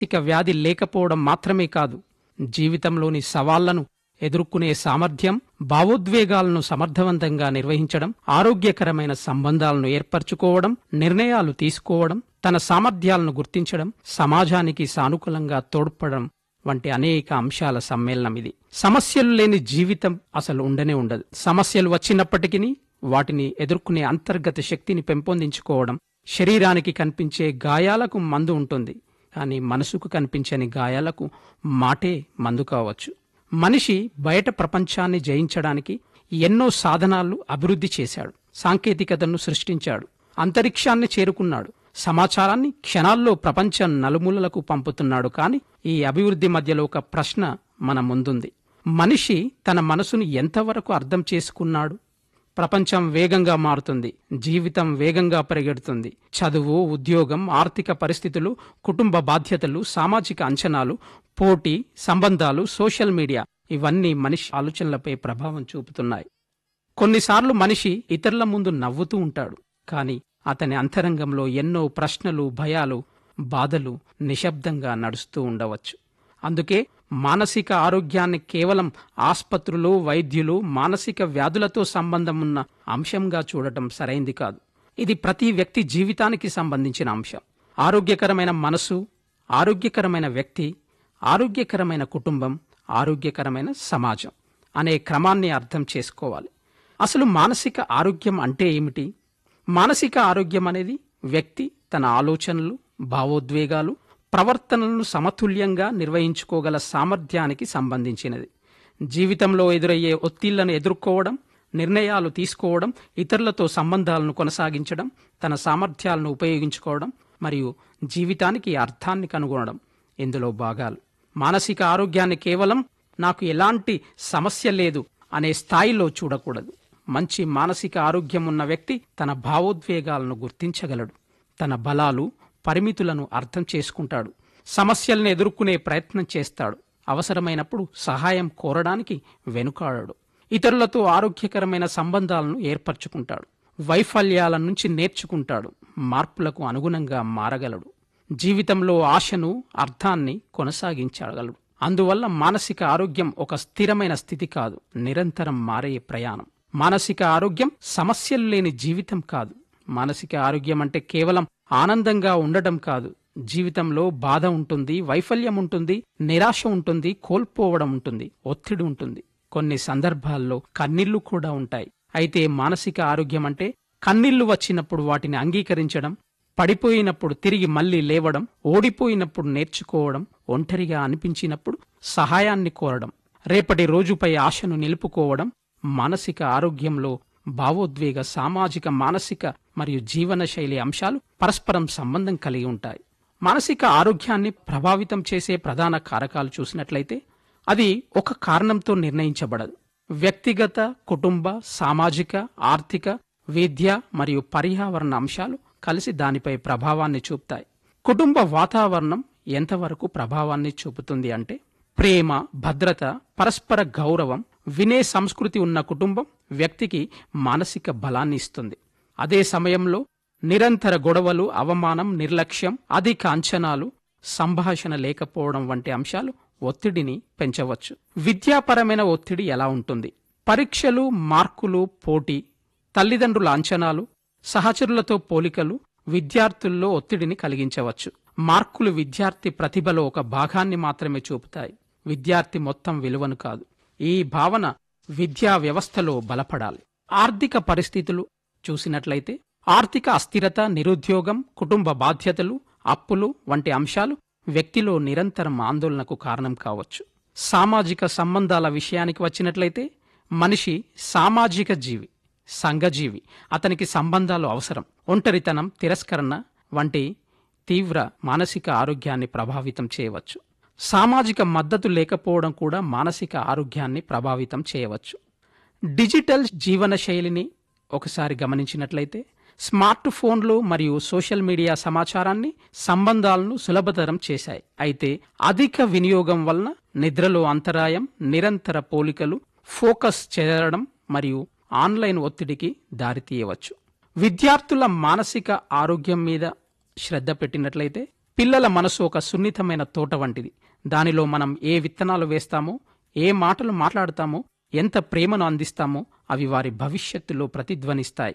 ఇక వ్యాధి లేకపోవడం మాత్రమే కాదు జీవితంలోని సవాళ్లను ఎదుర్కొనే సామర్థ్యం భావోద్వేగాలను సమర్థవంతంగా నిర్వహించడం ఆరోగ్యకరమైన సంబంధాలను ఏర్పరచుకోవడం నిర్ణయాలు తీసుకోవడం తన సామర్థ్యాలను గుర్తించడం సమాజానికి సానుకూలంగా తోడ్పడడం వంటి అనేక అంశాల సమ్మేళనం ఇది సమస్యలు లేని జీవితం అసలు ఉండనే ఉండదు సమస్యలు వచ్చినప్పటికీ వాటిని ఎదుర్కొనే అంతర్గత శక్తిని పెంపొందించుకోవడం శరీరానికి కనిపించే గాయాలకు మందు ఉంటుంది కానీ మనసుకు కనిపించని గాయాలకు మాటే మందు కావచ్చు మనిషి బయట ప్రపంచాన్ని జయించడానికి ఎన్నో సాధనాలు అభివృద్ధి చేశాడు సాంకేతికతను సృష్టించాడు అంతరిక్షాన్ని చేరుకున్నాడు సమాచారాన్ని క్షణాల్లో ప్రపంచం నలుమూలలకు పంపుతున్నాడు కానీ ఈ అభివృద్ధి మధ్యలో ఒక ప్రశ్న మన ముందుంది మనిషి తన మనసును ఎంతవరకు అర్థం చేసుకున్నాడు ప్రపంచం వేగంగా మారుతుంది జీవితం వేగంగా పరిగెడుతుంది చదువు ఉద్యోగం ఆర్థిక పరిస్థితులు కుటుంబ బాధ్యతలు సామాజిక అంచనాలు పోటీ సంబంధాలు సోషల్ మీడియా ఇవన్నీ మనిషి ఆలోచనలపై ప్రభావం చూపుతున్నాయి కొన్నిసార్లు మనిషి ఇతరుల ముందు నవ్వుతూ ఉంటాడు కానీ అతని అంతరంగంలో ఎన్నో ప్రశ్నలు భయాలు బాధలు నిశ్శబ్దంగా నడుస్తూ ఉండవచ్చు అందుకే మానసిక ఆరోగ్యాన్ని కేవలం ఆస్పత్రులు వైద్యులు మానసిక వ్యాధులతో సంబంధం ఉన్న అంశంగా చూడటం సరైంది కాదు ఇది ప్రతి వ్యక్తి జీవితానికి సంబంధించిన అంశం ఆరోగ్యకరమైన మనసు ఆరోగ్యకరమైన వ్యక్తి ఆరోగ్యకరమైన కుటుంబం ఆరోగ్యకరమైన సమాజం అనే క్రమాన్ని అర్థం చేసుకోవాలి అసలు మానసిక ఆరోగ్యం అంటే ఏమిటి మానసిక ఆరోగ్యం అనేది వ్యక్తి తన ఆలోచనలు భావోద్వేగాలు ప్రవర్తనలను సమతుల్యంగా నిర్వహించుకోగల సామర్థ్యానికి సంబంధించినది జీవితంలో ఎదురయ్యే ఒత్తిళ్లను ఎదుర్కోవడం నిర్ణయాలు తీసుకోవడం ఇతరులతో సంబంధాలను కొనసాగించడం తన సామర్థ్యాలను ఉపయోగించుకోవడం మరియు జీవితానికి అర్థాన్ని కనుగొనడం ఇందులో భాగాలు మానసిక ఆరోగ్యాన్ని కేవలం నాకు ఎలాంటి సమస్య లేదు అనే స్థాయిలో చూడకూడదు మంచి మానసిక ఆరోగ్యం ఉన్న వ్యక్తి తన భావోద్వేగాలను గుర్తించగలడు తన బలాలు పరిమితులను అర్థం చేసుకుంటాడు సమస్యలను ఎదుర్కొనే ప్రయత్నం చేస్తాడు అవసరమైనప్పుడు సహాయం కోరడానికి వెనుకాడడు ఇతరులతో ఆరోగ్యకరమైన సంబంధాలను ఏర్పరచుకుంటాడు వైఫల్యాల నుంచి నేర్చుకుంటాడు మార్పులకు అనుగుణంగా మారగలడు జీవితంలో ఆశను అర్థాన్ని కొనసాగించగలడు అందువల్ల మానసిక ఆరోగ్యం ఒక స్థిరమైన స్థితి కాదు నిరంతరం మారే ప్రయాణం మానసిక ఆరోగ్యం సమస్యలు లేని జీవితం కాదు మానసిక ఆరోగ్యం అంటే కేవలం ఆనందంగా ఉండటం కాదు జీవితంలో బాధ ఉంటుంది వైఫల్యం ఉంటుంది నిరాశ ఉంటుంది కోల్పోవడం ఉంటుంది ఒత్తిడి ఉంటుంది కొన్ని సందర్భాల్లో కన్నీళ్లు కూడా ఉంటాయి అయితే మానసిక ఆరోగ్యం అంటే కన్నీళ్లు వచ్చినప్పుడు వాటిని అంగీకరించడం పడిపోయినప్పుడు తిరిగి మళ్ళీ లేవడం ఓడిపోయినప్పుడు నేర్చుకోవడం ఒంటరిగా అనిపించినప్పుడు సహాయాన్ని కోరడం రేపటి రోజుపై ఆశను నిలుపుకోవడం మానసిక ఆరోగ్యంలో భావోద్వేగ సామాజిక మానసిక మరియు జీవనశైలి అంశాలు పరస్పరం సంబంధం కలిగి ఉంటాయి మానసిక ఆరోగ్యాన్ని ప్రభావితం చేసే ప్రధాన కారకాలు చూసినట్లయితే అది ఒక కారణంతో నిర్ణయించబడదు వ్యక్తిగత కుటుంబ సామాజిక ఆర్థిక విద్య మరియు పర్యావరణ అంశాలు కలిసి దానిపై ప్రభావాన్ని చూపుతాయి కుటుంబ వాతావరణం ఎంతవరకు ప్రభావాన్ని చూపుతుంది అంటే ప్రేమ భద్రత పరస్పర గౌరవం వినే సంస్కృతి ఉన్న కుటుంబం వ్యక్తికి మానసిక బలాన్ని ఇస్తుంది అదే సమయంలో నిరంతర గొడవలు అవమానం నిర్లక్ష్యం అధిక అంచనాలు సంభాషణ లేకపోవడం వంటి అంశాలు ఒత్తిడిని పెంచవచ్చు విద్యాపరమైన ఒత్తిడి ఎలా ఉంటుంది పరీక్షలు మార్కులు పోటీ తల్లిదండ్రుల అంచనాలు సహచరులతో పోలికలు విద్యార్థుల్లో ఒత్తిడిని కలిగించవచ్చు మార్కులు విద్యార్థి ప్రతిభలో ఒక భాగాన్ని మాత్రమే చూపుతాయి విద్యార్థి మొత్తం విలువను కాదు ఈ భావన విద్యా వ్యవస్థలో బలపడాలి ఆర్థిక పరిస్థితులు చూసినట్లయితే ఆర్థిక అస్థిరత నిరుద్యోగం కుటుంబ బాధ్యతలు అప్పులు వంటి అంశాలు వ్యక్తిలో నిరంతరం ఆందోళనకు కారణం కావచ్చు సామాజిక సంబంధాల విషయానికి వచ్చినట్లయితే మనిషి సామాజిక జీవి సంఘజీవి అతనికి సంబంధాలు అవసరం ఒంటరితనం తిరస్కరణ వంటి తీవ్ర మానసిక ఆరోగ్యాన్ని ప్రభావితం చేయవచ్చు సామాజిక మద్దతు లేకపోవడం కూడా మానసిక ఆరోగ్యాన్ని ప్రభావితం చేయవచ్చు డిజిటల్ జీవన శైలిని ఒకసారి గమనించినట్లయితే స్మార్ట్ ఫోన్లు మరియు సోషల్ మీడియా సమాచారాన్ని సంబంధాలను సులభతరం చేశాయి అయితే అధిక వినియోగం వలన నిద్రలో అంతరాయం నిరంతర పోలికలు ఫోకస్ చేరడం మరియు ఆన్లైన్ ఒత్తిడికి దారితీయవచ్చు విద్యార్థుల మానసిక ఆరోగ్యం మీద శ్రద్ధ పెట్టినట్లయితే పిల్లల మనసు ఒక సున్నితమైన తోట వంటిది దానిలో మనం ఏ విత్తనాలు వేస్తామో ఏ మాటలు మాట్లాడతామో ఎంత ప్రేమను అందిస్తామో అవి వారి భవిష్యత్తులో ప్రతిధ్వనిస్తాయి